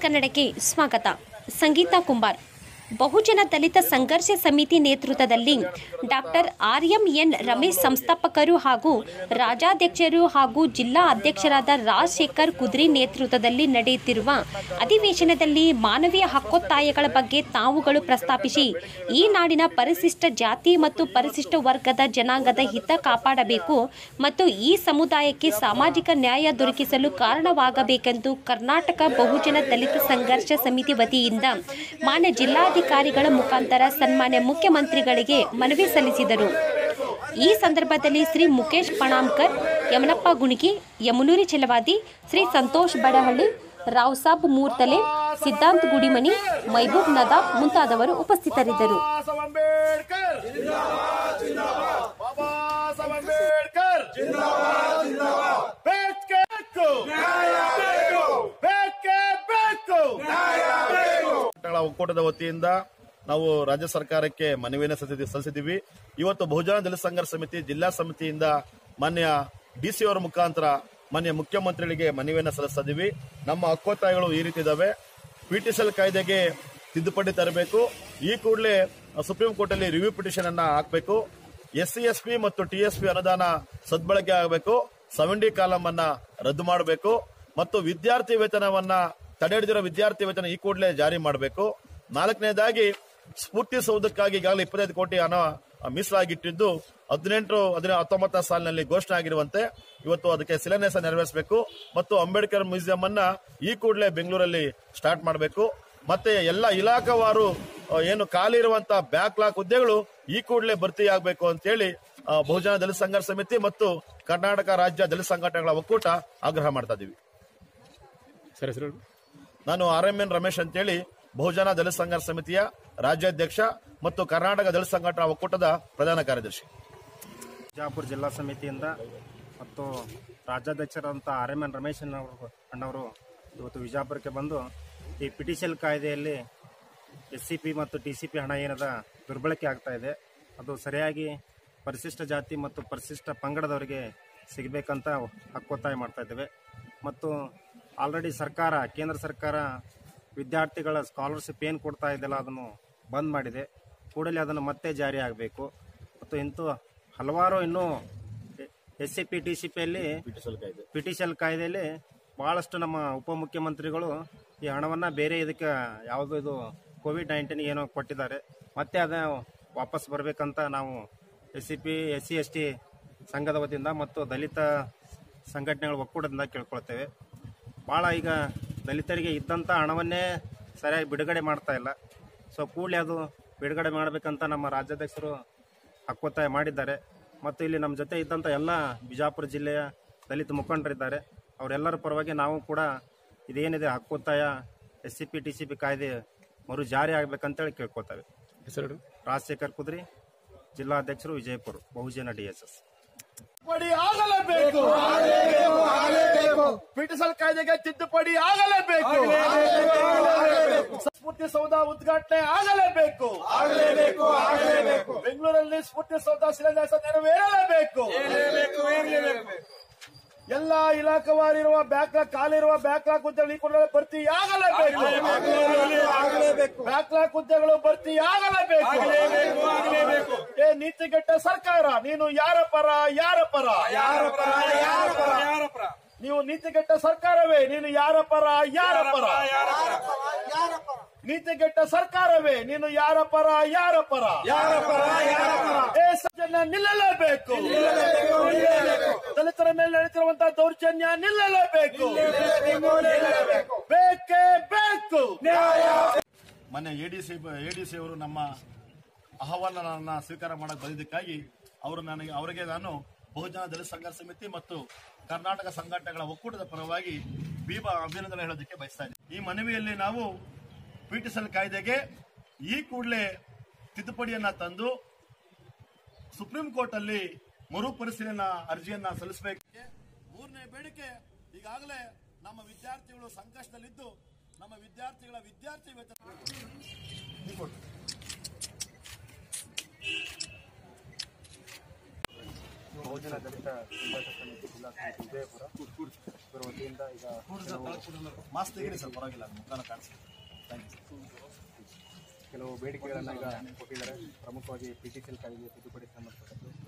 ಕನ್ನಡಕ್ಕೆ ಸ್ವಾಗತ ಸಂಗೀತಾ ಕುಂಬಾರ್ ಬಹುಜನ ದಲಿತ ಸಂಘರ್ಷ ಸಮಿತಿ ನೇತೃತ್ವದಲ್ಲಿ doctor R M N Ramesh ಸಂಸ್ಥಾಪಕರು ಹಾಗೂ ರಾಜ್ಯಾಧ್ಯಕ್ಷರು ಹಾಗೂ ಜಿಲ್ಲಾ ಅಧ್ಯಕ್ಷರಾದ ರಾಜಶೇಖರ್ ಕುದ್ರಿ ನೇತೃತ್ವದಲ್ಲಿ ನಡೆಯುತ್ತಿರುವ ಅಧಿವೇಶನದಲ್ಲಿ ಮಾನವೀಯ ಹಕ್ಕೊತ್ತಾಯಗಳ ಬಗ್ಗೆ ತಾವುಗಳು ಪ್ರಸ್ತಾಪಿಸಿ ಈ ನಾಡಿನ ಪರಿಶಿಷ್ಟ ಜಾತಿ ಮತ್ತು ಪರಿಶಿಷ್ಟ ವರ್ಗದ ಜನಾಂಗದ ಹಿತ ಕಾಪಾಡಬೇಕು ಮತ್ತು ಈ ಸಮುದಾಯಕ್ಕೆ ಸಾಮಾಜಿಕ ನ್ಯಾಯ ದೊರಕಿಸಲು ಕಾರಣವಾಗಬೇಕೆಂದು ಕರ್ನಾಟಕ ಬಹುಜನ ದಲಿತ ಸಂಘರ್ಷ ಸಮಿತಿ ವತಿಯಿಂದ ಮಾನ್ಯ ಜಿಲ್ಲಾಧಿಕಾರಿಗಳ ಮುಖಾಂತರ ಸನ್ಮಾನ್ಯ ಮುಖ್ಯಮಂತ್ರಿಗಳಿಗೆ ಮನವಿ ಸಲ್ಲಿಸಿದರು ಈ ಸಂದರ್ಭದಲ್ಲಿ ಶ್ರೀ ಮುಖೇಶ್ ಪಣಾಮ್ಕರ್ ಯಮನಪ್ಪ ಗುಣಿಗಿ ಯಮುನೂರಿ ಚೆಲವಾದಿ ಶ್ರೀ ಸಂತೋಷ್ ಬಡಹಳ್ಳಿ ರಾವ್ ಸಾಬ್ ಮೂರ್ತಲೆ ಸಿದ್ಧಾಂತ್ ಗುಡಿಮನಿ ಮೈಬೂಬ್ ನದಾಬ್ ಮುಂತಾದವರು ಉಪಸ್ಥಿತರಿದ್ದರು ಬಾಬಾ ಸಾಹೇಬ್ ಅಂಬೇಡ್ಕರ್ ಬಾಬಾ ಸಾಹೇಬ್ ಅಂಬೇಡ್ಕರ್ ಬೇಕೇ ಬೇಕು ಬೇಕೇ ಬೇಕು ಹೋರಾಟಗಳ ಒಕ್ಕೂಟದ ವತಿಯಿಂದ ನಾವು ರಾಜ್ಯ ಸರ್ಕಾರಕ್ಕೆ ಮನವಿಯನ್ನು ಸಲ್ಲಿಸಿ- ಸಲ್ಲಿಸಿದ್ದೀವಿ ಇವತ್ತು ಬಹುಜನ ದಲಿತ ಸಂಘರ್ಷ ಸಮಿತಿ ಜಿಲ್ಲಾ ಸಮಿತಿಯಿಂದ ಮಾನ್ಯ ಡಿಸಿ ಅವರ ಮುಖಾಂತರ ಮಾನ್ಯ ಮುಖ್ಯಮಂತ್ರಿಗಳಿಗೆ ಮನವಿಯನ್ನು ಸಲ್ಲಿಸ್ತಾ ಇದ್ದೀವಿ ನಮ್ಮ ಹಕ್ಕೊತ್ತಾಯಗಳು ಈ ರೀತಿ ಇದಾವೆ ಪಿಟಿಸಲ್ ಕಾಯ್ದೆಗೆ ತಿದ್ದುಪಡಿ ತರಬೇಕು ಈ ಕೂಡಲೇ ಸುಪ್ರೀಂ ಕೋರ್ಟ್ ಅಲ್ಲಿ ರಿವ್ಯೂ ಪಿಟಿಷನ್ ಅನ್ನ ಹಾಕಬೇಕು ಎಸ್ ಸಿ ಎಸ್ ಪಿ ಮತ್ತು ಟಿ ಎಸ್ ಪಿ ಅನುದಾನ ಸದ್ಬಳಕೆ ಆಗಬೇಕು ಸೆವೆಂಟಿ ಕಾಲಂ ಅನ್ನ ರದ್ದು ಮಾಡಬೇಕು ಮತ್ತು ವಿದ್ಯಾರ್ಥಿ ವೇತನವನ್ನ ತಡೆ ಹಿಡಿದಿರೋ ವಿದ್ಯಾರ್ಥಿ ವೇತನ ಈ ಕೂಡಲೇ ಜಾರಿ ಮಾಡಬೇಕು ನಾಲ್ಕನೇದಾಗಿ ಸ್ಫೂರ್ತಿ ಸೌಧಕ್ಕಾಗಿ ಈಗಾಗಲೇ ಇಪ್ಪತ್ತೈದು ಕೋಟಿ ಹಣ ಮೀಸಲಾಗಿಟ್ಟಿದ್ದು ಹದಿನೆಂಟು ಹದಿನ ಹತ್ತೊಂಬತ್ತನೇ ಸಾಲಿನಲ್ಲಿ ಘೋಷಣೆ ಆಗಿರುವಂತೆ ಇವತ್ತು ಅದಕ್ಕೆ ಶಿಲಾನ್ಯಾಸ ನೆರವೇರಿಸಬೇಕು ಮತ್ತು ಅಂಬೇಡ್ಕರ್ ಮ್ಯೂಸಿಯಂ ಅನ್ನ ಈ ಕೂಡಲೇ ಬೆಂಗಳೂರಲ್ಲಿ ಸ್ಟಾರ್ಟ್ ಮಾಡಬೇಕು ಮತ್ತೆ ಎಲ್ಲ ಇಲಾಖಾವಾರು ಆ, ಏನು ಖಾಲಿ ಇರುವಂತಹ ಬ್ಯಾಕ್ಲಾಗ್ ಹುದ್ದೆಗಳು ಈ ಕೂಡಲೇ ಭರ್ತಿ ಆಗಬೇಕು ಅಂತೇಳಿ ಆ, ಬಹುಜನ ದಲಿತ ಸಂಘರ್ಷ ಸಮಿತಿ ಮತ್ತು ಕರ್ನಾಟಕ ರಾಜ್ಯ ದಲಿತ ಸಂಘಟನೆಗಳ ಒಕ್ಕೂಟ ಆಗ್ರಹ ಮಾಡ್ತಾ ಇದೀವಿ ಸರ್ ಹೆಸರು ನಾನು ಆರ್ ಎಂ ಎನ್ ರಮೇಶ್ ಅಂತೇಳಿ ಬಹುಜನ ದಲಿತ ಸಂಘರ್ಷ ಸಮಿತಿಯ ರಾಜ್ಯಾಧ್ಯಕ್ಷ ಮತ್ತು ಕರ್ನಾಟಕ ದಲಿತ ಸಂಘಟನಾ ಒಕ್ಕೂಟದ ಪ್ರಧಾನ ಕಾರ್ಯದರ್ಶಿ ಬಿಜಾಪುರ ಜಿಲ್ಲಾ ಸಮಿತಿಯಿಂದ ಮತ್ತು ರಾಜ್ಯಾಧ್ಯಕ್ಷರಾದಂಥ ಆರ್ ಎಂ ಎನ್ ರಮೇಶ್ ಅಣ್ಣವರು ಅಣ್ಣವರು ಇವತ್ತು ವಿಜಾಪುರಕ್ಕೆ ಬಂದು ಈ ಪಿಟಿಷಲ್ ಕಾಯ್ದೆಯಲ್ಲಿ ಎಸ್ ಸಿ ಪಿ ಮತ್ತು ಟಿ ಸಿ ಪಿ ಹಣ ಏನದ ದುರ್ಬಳಕೆ ಆಗ್ತಾ ಇದೆ ಅದು ಸರಿಯಾಗಿ ಪರಿಶಿಷ್ಟ ಜಾತಿ ಮತ್ತು ಪರಿಶಿಷ್ಟ ಪಂಗಡದವರಿಗೆ ಸಿಗಬೇಕಂತ ಹಕ್ಕೊತ್ತಾಯ ಮಾಡ್ತಾ ಇದ್ದೇವೆ ಮತ್ತು ಆಲ್ರೆಡಿ ಸರ್ಕಾರ ಕೇಂದ್ರ ಸರ್ಕಾರ ವಿದ್ಯಾರ್ಥಿಗಳ ಸ್ಕಾಲರ್ಶಿಪ್ ಏನು ಕೊಡ್ತಾ ಇದೆಯಲ್ಲ ಅದನ್ನು ಬಂದ್ ಮಾಡಿದೆ ಕೂಡಲೇ ಅದನ್ನು ಮತ್ತೆ ಜಾರಿ ಆಗಬೇಕು ಮತ್ತು ಇಂತೂ ಹಲವಾರು ಇನ್ನೂ S C P T C ಪಿಯಲ್ಲಿ ಪಿಟಿಷಲ್ ಕಾಯ್ದೆಯಲ್ಲಿ ಬಹಳಷ್ಟು ನಮ್ಮ ಉಪಮುಖ್ಯಮಂತ್ರಿಗಳು ಈ ಹಣವನ್ನು ಬೇರೆ ಇದಕ್ಕೆ ಯಾವುದೋ ಇದು ಕೋವಿಡ್ ನೈನ್ಟೀನ್ ಏನೋ ಕೊಟ್ಟಿದ್ದಾರೆ ಮತ್ತೆ ಅದ ವಾಪಸ್ ಬರಬೇಕಂತ ನಾವು S C P S C S T ಸಂಘದ ವತಿಯಿಂದ ಮತ್ತು ದಲಿತ ಸಂಘಟನೆಗಳ ಒಕ್ಕೂಟದಿಂದ ಕೇಳ್ಕೊಳ್ತೇವೆ ಭಾಳ ಈಗ ದಲಿತರಿಗೆ ಇದ್ದಂಥ ಹಣವನ್ನೇ ಸರಿಯಾಗಿ ಬಿಡುಗಡೆ ಮಾಡ್ತಾ ಇಲ್ಲ ಸೊ ಕೂಡಲೇ ಅದು ಬಿಡುಗಡೆ ಮಾಡಬೇಕಂತ ನಮ್ಮ ರಾಜ್ಯಾಧ್ಯಕ್ಷರು ಹಕ್ಕೊತ್ತಾಯ ಮಾಡಿದ್ದಾರೆ ಮತ್ತು ಇಲ್ಲಿ ನಮ್ಮ ಜೊತೆ ಇದ್ದಂಥ ಎಲ್ಲ ಬಿಜಾಪುರ ಜಿಲ್ಲೆಯ ದಲಿತ ಮುಖಂಡರಿದ್ದಾರೆ ಅವರೆಲ್ಲರ ಪರವಾಗಿ ನಾವು ಕೂಡ ಇದೇನಿದೆ ಹಕ್ಕೊತ್ತಾಯ S C P T C P ಕಾಯ್ದೆ ಮರು ಜಾರಿ ಆಗ್ಬೇಕಂತೇಳಿ ಕೇಳ್ಕೊತೇವೆ ಹೆಸರು ರಾಜಶೇಖರ್ ಕುದ್ರಿ ಜಿಲ್ಲಾಧ್ಯಕ್ಷರು Vijayapura Bahujan D S S ತಿದ್ದುಪಡಿ ಆಗಲೇಬೇಕು ಪಿಟಿಸಲ್ ಕಾಯ್ದೆಗೆ ತಿದ್ದುಪಡಿ ಆಗಲೇಬೇಕು ಸ್ಫೂರ್ತಿ ಸೌಧ ಉದ್ಘಾಟನೆ ಆಗಲೇಬೇಕು ಬೆಂಗಳೂರಲ್ಲಿ ಸ್ಫೂರ್ತಿ ಸೌಧ ಶಿಲಾನ್ಯಾಸ ನೆರವೇರಲೇಬೇಕು ಎಲ್ಲ ಇಲಾಖೆವಾರಿರುವ ಬ್ಯಾಕ್ಲಾಗ್ ಖಾಲಿರುವ ಬ್ಯಾಕ್ಲಾಗ್ ಹುದ್ದೆಗಳು ಈ ಕೂಡಲೇ ಭರ್ತಿ ಆಗಲೇಬೇಕು ಬ್ಯಾಕ್ಲಾಗ್ ಹುದ್ದೆಗಳು ಭರ್ತಿ ಆಗಲೇಬೇಕು ಏ ನೀತಿಗೆಟ್ಟ ಸರ್ಕಾರ ನೀನು ಯಾರ ಪರ ಯಾರ ಪರ ನೀವು ನೀತಿಗೆಟ್ಟ ಸರ್ಕಾರವೇ ನೀನು ಯಾರ ಪರ ಯಾರ ಪರ ನೀತಿಗೆಟ್ಟ ಸರ್ಕಾರವೇ ನೀನು ಯಾರ ಪರ ಯಾರ ಪರ ಏ ಸಜ್ಜನ ನಿಲ್ಲಲೇಬೇಕು ದಲಿತರ ಮೇಲೆ ನಡೀತಿರುವಂತಹ ದೌರ್ಜನ್ಯ ನಿಲ್ಲಲೇಬೇಕು ಬೇಕೇ ಬೇಕು ಮೊನ್ನೆ ಎಡಿಸಿ ಎಡಿಸಿ ಅವರು ನಮ್ಮ ಅಹವಾಲನ್ನ ಸ್ವೀಕಾರ ಮಾಡಕ್ ಬಂದಿದ್ದಕ್ಕಾಗಿ ಅವರು ನನಗೆ ಅವರಿಗೆ ನಾನು ಬಹುಜನ ದಲಿತ ಸಂಘರ್ಷ ಸಮಿತಿ ಮತ್ತು ಕರ್ನಾಟಕ ಸಂಘಟನೆಗಳ ಒಕ್ಕೂಟದ ಪರವಾಗಿ ಭೀಮ ಅಭಿನಂದನೆ ಹೇಳೋದಕ್ಕೆ ಬಯಸ್ತಾ ಇದ್ದೀನಿ ಈ ಮನವಿಯಲ್ಲಿ ನಾವು ಪಿಟಿಸಲ್ ಕಾಯ್ದೆಗೆ ಈ ಕೂಡಲೇ ತಿದ್ದುಪಡಿಯನ್ನ ತಂದು ಸುಪ್ರೀಂ ಕೋರ್ಟ್ ಅಲ್ಲಿ ಮರುಪರಿಶೀಲನಾ ಅರ್ಜಿಯನ್ನ ಸಲ್ಲಿಸಬೇಕು ಮೂರನೇ ಬೇಡಿಕೆ ಈಗಾಗಲೇ ನಮ್ಮ ವಿದ್ಯಾರ್ಥಿಗಳು ಸಂಕಷ್ಟದಲ್ಲಿದ್ದು ನಮ್ಮ ವಿದ್ಯಾರ್ಥಿಗಳ ವಿದ್ಯಾರ್ಥಿ ವೇತನ ಬಹುಜನ ಬಹುಜನ ದಲಿತ ಸಂಘರ್ಷ ಸಮಿತಿ ಜಿಲ್ಲಾ ಸಮಿತಿ ವಿಜಯಪುರ ಇವರ ವತಿಯಿಂದ ಈಗ ಕೆಲವು ಮಾಸ್ಕ್ ತೆಗೀರಿ ಸರ್ ಪರವಾಗಿಲ್ಲ ಮುಖಾನ ಕಾಣಿಸಿ ಥ್ಯಾಂಕ್ ಯು ಕೆಲವು ಬೇಡಿಕೆಗಳನ್ನು ಈಗ ಕೊಟ್ಟಿದ್ದಾರೆ ಪ್ರಮುಖವಾಗಿ ಪಿ ಟಿ ಸಿ ಎಲ್ ಕಾಯ್ದೆ ತಿದ್ದುಪಡಿ ಸಂಬಂಧಪಟ್ಟದ್ದು